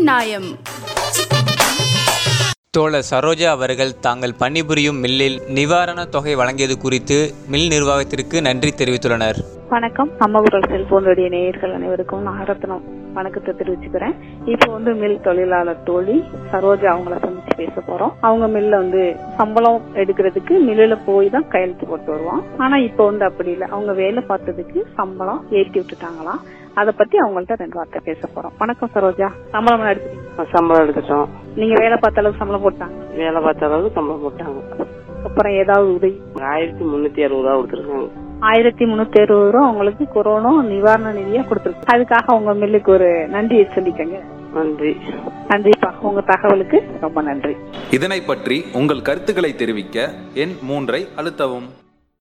நியாயம் தோழர் சரோஜா அவர்கள் தாங்கள் பணிபுரியும் மில்லில் நிவாரண தொகை வழங்கியது குறித்து மில் நிர்வாகத்திற்கு நன்றி தெரிவித்துள்ளனர் வணக்கம் நம்ம குரல் செல்போனுடைய நேயர்கள் அனைவருக்கும் நாகரத்னம் வணக்கத்தை தெரிவிச்சுக்கிறேன் இப்போ வந்து மில் தொழிலாளர் தோழி சரோஜா அவங்கள சந்திச்சு பேச போறோம் அவங்க மில்ல வந்து சம்பளம் எடுக்கிறதுக்கு மில்லுல போய் தான் கையெழுத்து போட்டு வருவோம் ஆனா இப்போ வந்து அப்படி இல்லை அவங்க வேலை பார்த்ததுக்கு சம்பளம் ஏற்றி விட்டுட்டாங்களாம் அதை பத்தி அவங்கள்ட்ட ரெண்டு வார்த்தை பேச போறோம் வணக்கம் சரோஜா சம்பளம் எல்லாம் எடுத்துட்டீங்க சம்பளம் எடுத்துட்டோம் நீங்க வேலை பார்த்த அளவுக்கு சம்பளம் போட்டாங்க வேலை பார்த்த அளவுக்கு சம்பளம் போட்டாங்க அப்புறம் ஏதாவது உதவி ஆயிரத்தி முன்னூத்தி அறுபது ரூபா கொடுத்துருக்காங்க ஆயிரத்தி முன்னூத்தி அறுபது ரூபா உங்களுக்கு கொரோனா நிவாரண நிதியா கொடுத்துருக்கு அதுக்காக உங்க மில்லுக்கு ஒரு நன்றியை சொல்லிக்கங்க நன்றி நன்றிப்பா உங்க தகவலுக்கு ரொம்ப நன்றி இதனை பற்றி உங்கள் கருத்துக்களை தெரிவிக்க எண் மூன்றை அழுத்தவும்